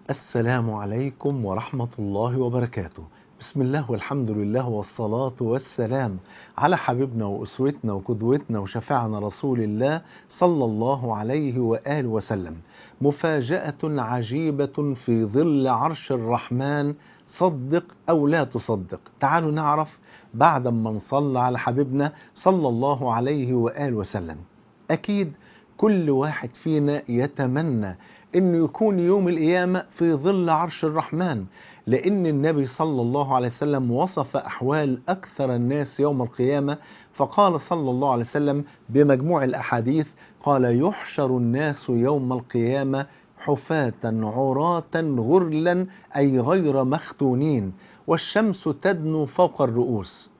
السلام عليكم ورحمة الله وبركاته بسم الله والحمد لله والصلاة والسلام على حبيبنا وأسوتنا وقدوتنا وشفاعنا رسول الله صلى الله عليه وآله وسلم مفاجأة عجيبة في ظل عرش الرحمن صدق أو لا تصدق تعالوا نعرف بعد ما نصلى على حبيبنا صلى الله عليه وآله وسلم أكيد كل واحد فينا يتمنى انه يكون يوم القيامة في ظل عرش الرحمن لان النبي صلى الله عليه وسلم وصف احوال اكثر الناس يوم القيامة فقال صلى الله عليه وسلم بمجموع الاحاديث قال يحشر الناس يوم القيامة حفاة عراة غرلا اي غير مختونين والشمس تدنو فوق الرؤوس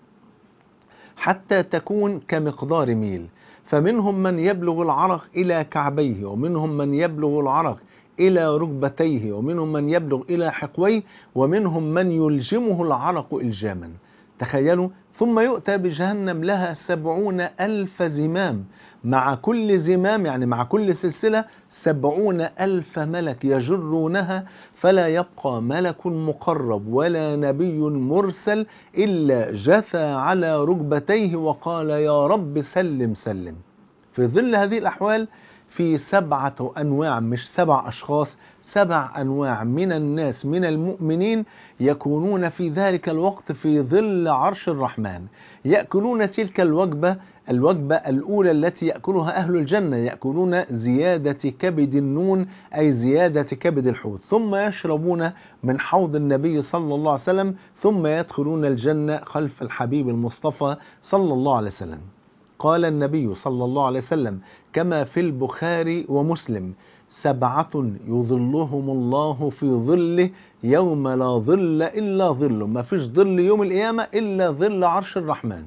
حتى تكون كمقدار ميل فمنهم من يبلغ العرق إلى كعبيه ومنهم من يبلغ العرق إلى ركبتيه ومنهم من يبلغ إلى حقويه ومنهم من يلجمه العرق إلجاما تخيلوا ثم يؤتى بجهنم لها سبعون ألف زمام مع كل زمام يعني مع كل سلسلة سبعون ألف ملك يجرونها فلا يبقى ملك مقرب ولا نبي مرسل إلا جثى على ركبتيه وقال يا رب سلم سلم في ظل هذه الأحوال في سبعة أنواع مش سبع أشخاص سبع أنواع من الناس من المؤمنين يكونون في ذلك الوقت في ظل عرش الرحمن يأكلون تلك الوجبة الوجبة الأولى التي يأكلها أهل الجنة يأكلون زيادة كبد النون أي زيادة كبد الحوت ثم يشربون من حوض النبي صلى الله عليه وسلم ثم يدخلون الجنة خلف الحبيب المصطفى صلى الله عليه وسلم قال النبي صلى الله عليه وسلم كما في البخاري ومسلم سبعة يظلهم الله في ظله يوم لا ظل إلا ظله ما فيش ظل يوم القيامة إلا ظل عرش الرحمن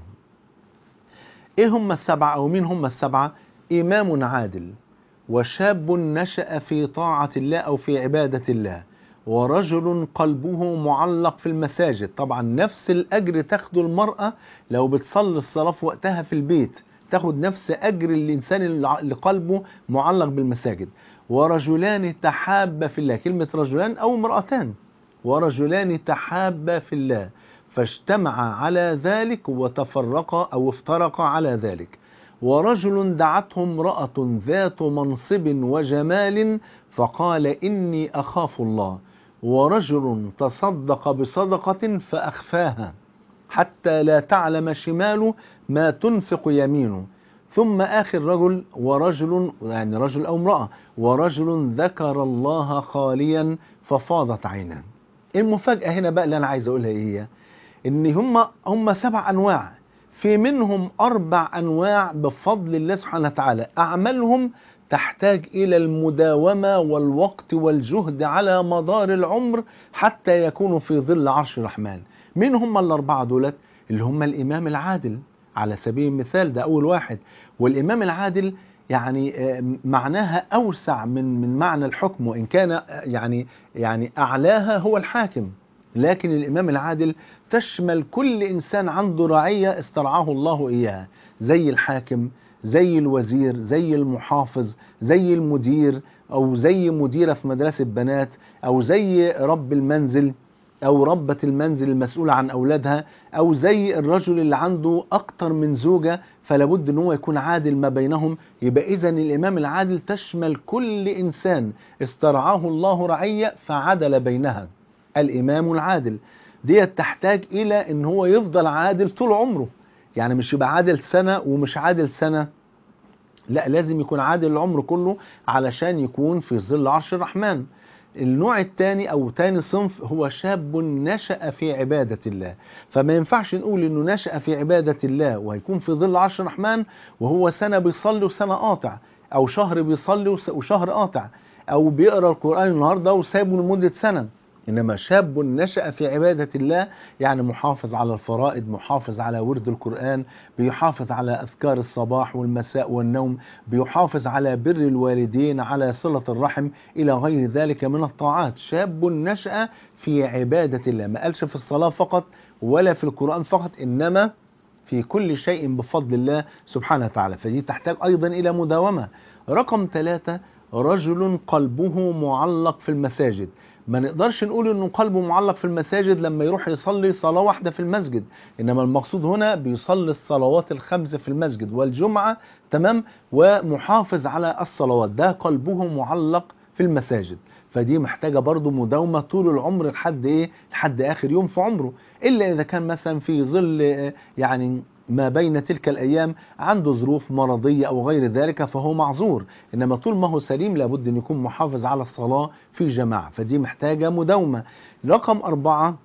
إيه هم السبعة أو مين هم السبعة إمام عادل وشاب نشأ في طاعة الله أو في عبادة الله ورجل قلبه معلق في المساجد طبعا نفس الأجر تاخده المرأة لو بتصلي الصلاة في وقتها في البيت تاخد نفس أجر الإنسان اللي قلبه معلق بالمساجد ورجلان تحابا في الله كلمة رجلان أو امرأتان ورجلان تحابا في الله فاجتمعا على ذلك وتفرقا أو افترقا على ذلك ورجل دعته امرأة ذات منصب وجمال فقال إني أخاف الله ورجل تصدق بصدقة فأخفاها حتى لا تعلم شماله ما تنفق يمينه ثم آخر رجل ورجل يعني رجل أو امرأة ورجل ذكر الله خاليا ففاضت عيناه المفاجأة هنا بقى اللي أنا عايز أقولها إيه هي إن هم هم سبع أنواع في منهم أربع أنواع بفضل الله سبحانه وتعالى أعمالهم تحتاج إلى المداومة والوقت والجهد على مدار العمر حتى يكونوا في ظل عرش الرحمن مين هم الأربعة دولت اللي هم الإمام العادل على سبيل المثال ده أول واحد والإمام العادل يعني معناها أوسع من من معنى الحكم وإن كان يعني يعني أعلاها هو الحاكم لكن الإمام العادل تشمل كل إنسان عنده رعية استرعاه الله إياها زي الحاكم زي الوزير زي المحافظ زي المدير أو زي مديرة في مدرسة بنات أو زي رب المنزل أو ربة المنزل المسؤولة عن أولادها أو زي الرجل اللي عنده أكتر من زوجة فلابد أن هو يكون عادل ما بينهم يبقى إذا الإمام العادل تشمل كل إنسان استرعاه الله رعية فعدل بينها الإمام العادل دي تحتاج إلى أن هو يفضل عادل طول عمره يعني مش يبقى عادل سنة ومش عادل سنة لا لازم يكون عادل العمر كله علشان يكون في ظل عرش الرحمن النوع الثاني او ثاني صنف هو شاب نشأ في عبادة الله فما ينفعش نقول انه نشأ في عبادة الله وهيكون في ظل عرش الرحمن وهو سنة بيصلي وسنة قاطع او شهر بيصلي وشهر قاطع او بيقرأ القرآن النهاردة وسايبه لمدة سنة إنما شاب نشأ في عبادة الله يعني محافظ على الفرائض محافظ على ورد القرآن بيحافظ على أذكار الصباح والمساء والنوم بيحافظ على بر الوالدين على صلة الرحم إلى غير ذلك من الطاعات شاب نشأ في عبادة الله ما قالش في الصلاة فقط ولا في القرآن فقط إنما في كل شيء بفضل الله سبحانه وتعالى فدي تحتاج أيضا إلى مداومة رقم ثلاثة رجل قلبه معلق في المساجد ما نقدرش نقول انه قلبه معلق في المساجد لما يروح يصلي صلاة واحدة في المسجد انما المقصود هنا بيصلي الصلوات الخمس في المسجد والجمعة تمام ومحافظ على الصلوات ده قلبه معلق في المساجد فدي محتاجة برضو مداومة طول العمر لحد ايه لحد اخر يوم في عمره الا اذا كان مثلا في ظل آه، يعني ما بين تلك الايام عنده ظروف مرضية او غير ذلك فهو معذور انما طول ما هو سليم لابد ان يكون محافظ على الصلاة في جماعة فدي محتاجة مداومة رقم اربعة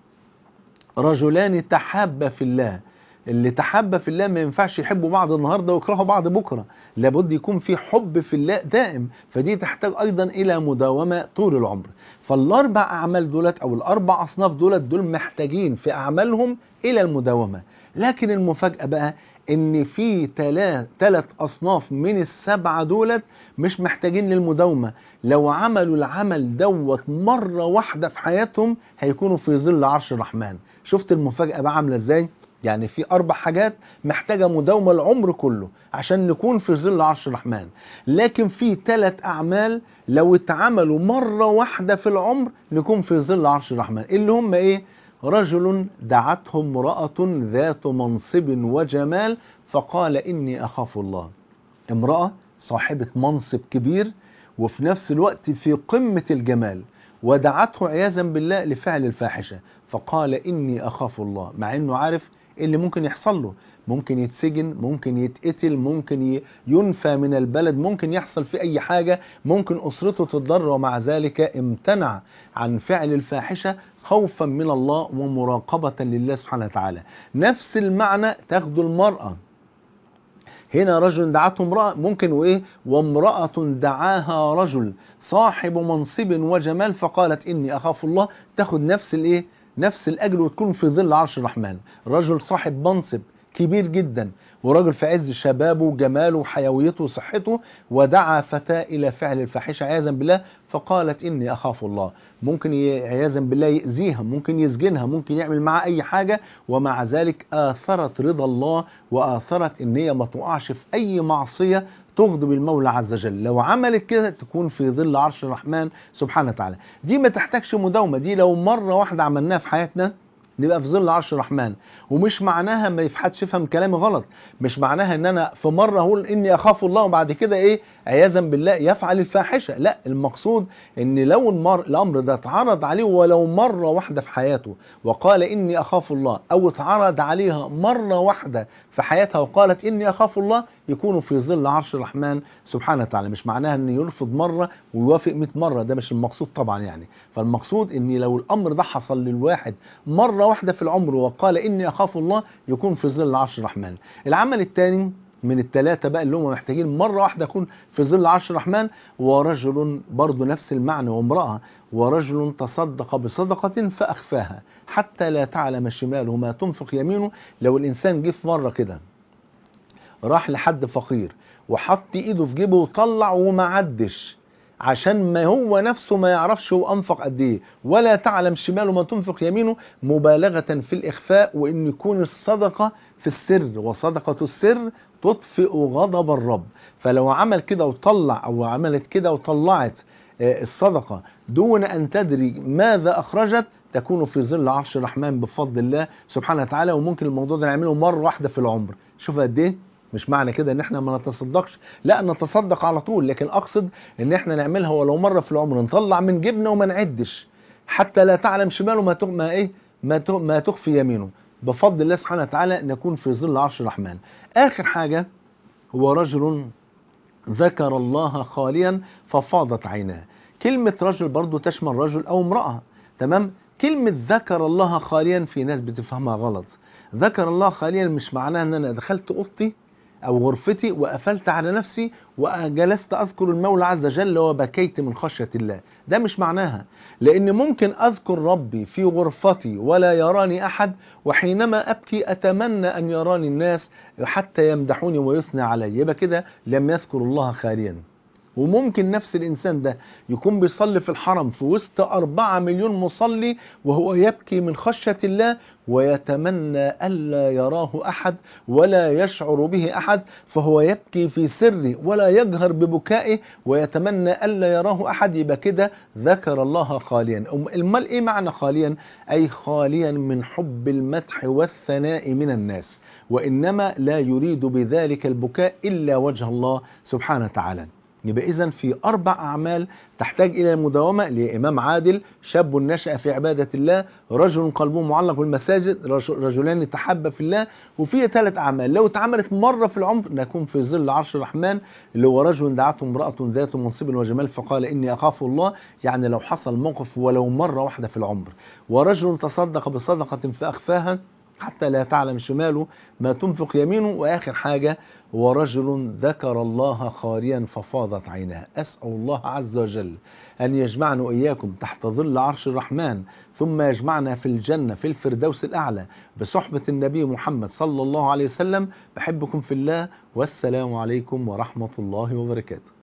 رجلان تحابا في الله اللي تحابا في الله ما ينفعش يحبوا بعض النهارده ويكرهوا بعض بكره لابد يكون في حب في الله دائم فدي تحتاج ايضا الى مداومه طول العمر فالاربع اعمال دولت او الاربع اصناف دولت دول محتاجين في اعمالهم الى المداومه لكن المفاجاه بقى ان في ثلاث اصناف من السبعه دولت مش محتاجين للمداومه لو عملوا العمل دوت مره واحده في حياتهم هيكونوا في ظل عرش الرحمن شفت المفاجاه بقى عامله ازاي يعني في اربع حاجات محتاجه مداومه العمر كله عشان نكون في ظل عرش الرحمن لكن في ثلاث اعمال لو اتعملوا مره واحده في العمر نكون في ظل عرش الرحمن اللي هم ايه رجل دعته امراه ذات منصب وجمال فقال اني اخاف الله امراه صاحبه منصب كبير وفي نفس الوقت في قمه الجمال ودعته عياذا بالله لفعل الفاحشه فقال اني اخاف الله مع انه عارف إيه اللي ممكن يحصل له ممكن يتسجن ممكن يتقتل ممكن ي- ينفى من البلد ممكن يحصل في أي حاجة ممكن أسرته تتضرر ومع ذلك امتنع عن فعل الفاحشة خوفا من الله ومراقبة لله سبحانه وتعالى نفس المعنى تاخده المرأة هنا رجل دعته امرأة ممكن وإيه وامرأة دعاها رجل صاحب منصب وجمال فقالت إني أخاف الله تاخد نفس الإيه نفس الأجر وتكون في ظل عرش الرحمن رجل صاحب منصب كبير جدا وراجل في عز شبابه وجماله وحيويته وصحته ودعا فتاة إلى فعل الفاحشة عياذا بالله فقالت إني أخاف الله ممكن ي- عياذا بالله يأذيها ممكن يسجنها ممكن يعمل معها أي حاجة ومع ذلك آثرت رضا الله وآثرت إن هي ما تقعش في أي معصية تغضب المولى عز وجل لو عملت كده تكون في ظل عرش الرحمن سبحانه وتعالى دي ما تحتاجش مداومة دي لو مرة واحدة عملناها في حياتنا نبقى في ظل عرش الرحمن ومش معناها ما يفحدش يفهم كلامي غلط مش معناها ان انا في مره اقول اني اخاف الله وبعد كده ايه عياذا بالله يفعل الفاحشه لا المقصود ان لو المر... الامر ده اتعرض عليه ولو مره واحده في حياته وقال اني اخاف الله او اتعرض عليها مره واحده في حياتها وقالت اني اخاف الله يكونوا في ظل عرش الرحمن سبحانه وتعالى مش معناها ان يرفض مره ويوافق 100 مره ده مش المقصود طبعا يعني فالمقصود ان لو الامر ده حصل للواحد مره واحده في العمر وقال اني اخاف الله يكون في ظل عرش الرحمن العمل الثاني من الثلاثة بقى اللي هم محتاجين مرة واحدة يكون في ظل عرش الرحمن ورجل برضه نفس المعنى وامرأة ورجل تصدق بصدقة فأخفاها حتى لا تعلم شماله ما تنفق يمينه لو الإنسان جه في مرة كده راح لحد فقير وحط ايده في جيبه وطلع وما عدش عشان ما هو نفسه ما يعرفش هو انفق قد ايه ولا تعلم شماله ما تنفق يمينه مبالغه في الاخفاء وان يكون الصدقه في السر وصدقه السر تطفئ غضب الرب فلو عمل كده وطلع او عملت كده وطلعت آه، الصدقه دون ان تدري ماذا اخرجت تكون في ظل عرش الرحمن بفضل الله سبحانه وتعالى وممكن الموضوع ده نعمله مره واحده في العمر شوف قد ايه مش معنى كده ان احنا ما نتصدقش لا نتصدق على طول لكن اقصد ان احنا نعملها ولو مره في العمر نطلع من جيبنا وما نعدش حتى لا تعلم شماله ما تغ... ما ايه ما, تغ... ما تخفي يمينه بفضل الله سبحانه وتعالى نكون في ظل عرش الرحمن اخر حاجه هو رجل ذكر الله خاليا ففاضت عيناه كلمة رجل برضو تشمل رجل أو امرأة تمام كلمة ذكر الله خاليا في ناس بتفهمها غلط ذكر الله خاليا مش معناها ان انا دخلت اوضتي او غرفتي وقفلت على نفسي وجلست اذكر المولى عز وجل وبكيت من خشية الله ده مش معناها لان ممكن اذكر ربي في غرفتي ولا يراني احد وحينما ابكي اتمنى ان يراني الناس حتى يمدحوني ويثنى علي يبقى كده لم يذكر الله خاليا وممكن نفس الإنسان ده يكون بيصلي في الحرم في وسط أربعة مليون مصلي وهو يبكي من خشية الله ويتمنى ألا يراه أحد ولا يشعر به أحد فهو يبكي في سره ولا يجهر ببكائه ويتمنى ألا يراه أحد يبقى كده ذكر الله خاليا المال إيه معنى خاليا أي خاليا من حب المدح والثناء من الناس وإنما لا يريد بذلك البكاء إلا وجه الله سبحانه وتعالى يبقى إذا في أربع أعمال تحتاج إلى المداومة لإمام عادل شاب نشأ في عبادة الله رجل قلبه معلق بالمساجد رجلان تحب في الله وفي ثلاث أعمال لو اتعملت مرة في العمر نكون في ظل عرش الرحمن اللي هو رجل دعته امرأة ذات منصب وجمال فقال إني أخاف الله يعني لو حصل موقف ولو مرة واحدة في العمر ورجل تصدق بصدقة فأخفاها حتى لا تعلم شماله ما تنفق يمينه وآخر حاجة ورجل ذكر الله خاليا ففاضت عيناه أسأل الله عز وجل أن يجمعنا وإياكم تحت ظل عرش الرحمن ثم يجمعنا في الجنة في الفردوس الأعلى بصحبة النبي محمد صلى الله عليه وسلم بحبكم في الله والسلام عليكم ورحمة الله وبركاته